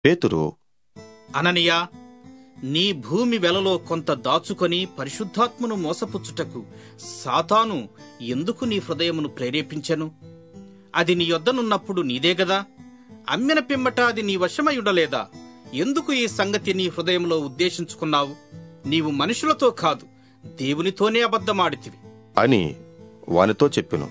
పేతురు అననియా నీ భూమి వెలలో కొంత దాచుకొని పరిశుద్ధాత్మను మోసపుచ్చుటకు సాతాను ఎందుకు నీ హృదయమును ప్రేరేపించెను అది నీ యొద్దనున్నప్పుడు నీదే గదా అమ్మిన పిమ్మట అది నీ వశమై ఉండలేదా ఎందుకు ఈ సంగతి నీ హృదయంలో ఉద్దేశించుకున్నావు నీవు మనుషులతో కాదు దేవునితోనే అబద్ధమాడితివి అని వానితో చెప్పెను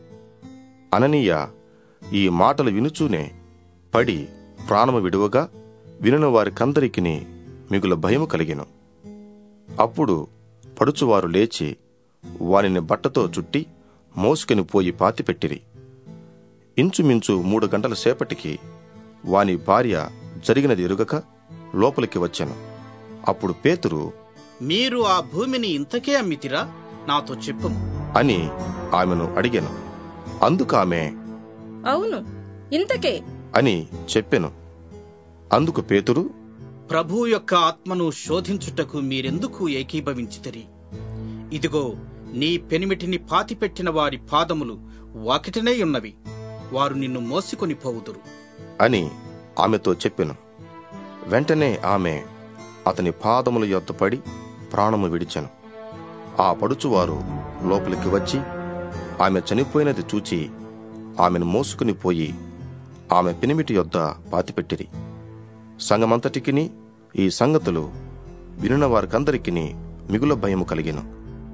అననీయ ఈ మాటలు వినుచూనే పడి ప్రాణము విడువగా వినిన వారికందరికిని మిగుల భయము కలిగెను అప్పుడు పడుచువారు లేచి వానిని బట్టతో చుట్టి మోసుకొని పోయి పాతిపెట్టిరి ఇంచుమించు మూడు గంటల సేపటికి వాని భార్య జరిగినది ఎరుగక లోపలికి వచ్చెను అప్పుడు పేతురు మీరు ఆ భూమిని ఇంతకే అమ్మితిరా నాతో చెప్పము అని ఆమెను అడిగాను అందుకామె అవును ఇంతకే అని చెప్పెను అందుకు పేతురు ప్రభువు యొక్క ఆత్మను శోధించుటకు మీరెందుకు ఏకీభవించితిరి ఇదిగో నీ పెనిమిటిని పాతిపెట్టిన వారి పాదములు వాకిటనే ఉన్నవి వారు నిన్ను మోసికొని పోవుదురు అని ఆమెతో చెప్పెను వెంటనే ఆమె అతని పాదముల యొద్ద పడి ప్రాణము విడిచెను ఆ పడుచువారు లోపలికి వచ్చి ఆమె చనిపోయినది చూచి ఆమెను మోసుకుని పోయి ఆమె పెనిమిటి యొద్ద పాతిపెట్టిరి సంగమంతటికిని ఈ సంగతులు వినిన వారికందరికిని మిగుల భయము కలిగెను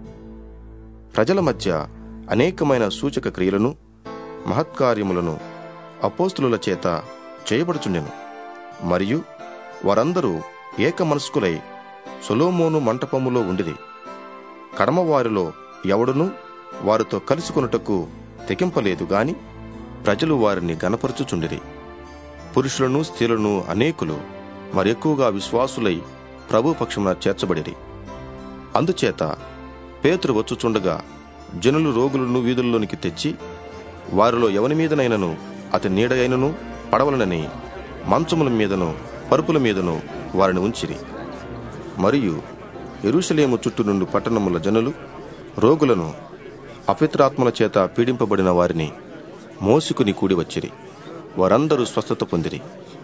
ప్రజల మధ్య అనేకమైన సూచక క్రియలను మహత్కార్యములను అపోస్తుల చేత చేయబడుచుండెను మరియు వారందరూ ఏక మనస్కులై సొలోమోను మంటపములో ఉండిరి కడమవారిలో ఎవడునూ వారితో కలుసుకొనుటకు తెగింపలేదు గాని ప్రజలు వారిని గనపరచుచుండిరి పురుషులను స్త్రీలను అనేకులు మరెక్కువగా విశ్వాసులై ప్రభు పక్షమున చేర్చబడిరి అందుచేత పేతురు వచ్చుచుండగా జనులు రోగులను వీధుల్లోనికి తెచ్చి వారిలో ఎవని మీదనైనను అతని నీడ అయినను పడవలనని మంచముల మీదను పరుపుల మీదను వారిని ఉంచిరి మరియు ఎరుషలేము చుట్టూ నుండి పట్టణముల జనులు రోగులను అపిత్రాత్మల చేత పీడింపబడిన వారిని మోసుకుని కూడి వచ్చిరి వారందరూ స్వస్థత పొందిరి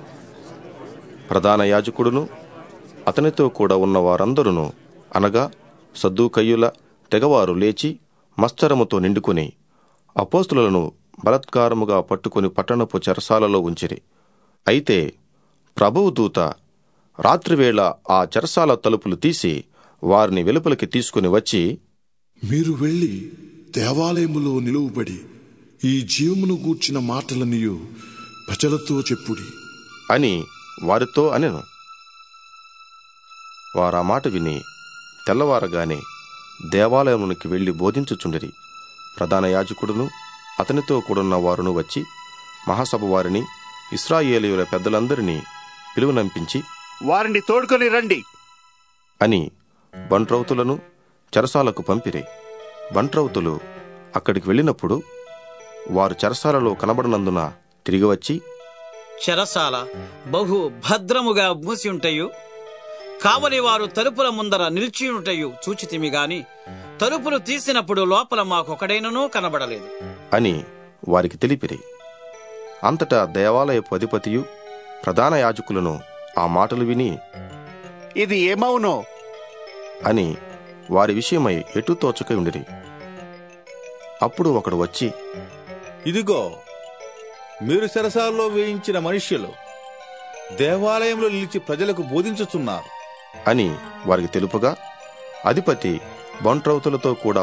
ప్రధాన యాజకుడును అతనితో కూడా ఉన్న వారందరూ అనగా సద్దూకయ్యుల తెగవారు లేచి మస్తరముతో నిండుకొని అపోస్తులను బలత్కారముగా పట్టుకుని పట్టణపు చెరసాలలో ఉంచిరి అయితే ప్రభువు దూత రాత్రివేళ ఆ చెరసాల తలుపులు తీసి వారిని వెలుపలికి తీసుకుని వచ్చి మీరు వెళ్ళి దేవాలయములో నిలువబడి ఈ జీవమును గూర్చిన మాటలనియు ప్రజలతో చెప్పుడి అని వారితో అనెను వారా మాట విని తెల్లవారగానే దేవాలయమునికి వెళ్లి బోధించుచుండిరి ప్రధాన యాజకుడును అతనితో కూడున్న వారును వచ్చి మహాసభ వారిని ఇస్రాయేలీయుల పెద్దలందరినీ పిలువనంపించి వారిని తోడుకొని రండి అని బంట్రౌతులను చెరసాలకు పంపిరి బంట్రౌతులు అక్కడికి వెళ్ళినప్పుడు వారు చెరసాలలో కనబడినందున తిరిగి వచ్చి చెరసాల బహు భద్రముగా మూసి ఉంటయు కావలి వారు తలుపుల ముందర నిలిచియుంటయు చూచితిమి గాని తలుపులు తీసినప్పుడు లోపల మాకొకడైననూ కనబడలేదు అని వారికి తెలిపిరి అంతటా దేవాలయపు అధిపతియు ప్రధాన యాజకులను ఆ మాటలు విని ఇది ఏమవునో అని వారి విషయమై ఎటు తోచక ఉండిరి అప్పుడు ఒకడు వచ్చి ఇదిగో మీరు చెరసాల్లో వేయించిన మనుష్యులు దేవాలయంలో నిలిచి ప్రజలకు బోధించుచున్నారు అని వారికి తెలుపుగా అధిపతి బంట్రౌతులతో కూడా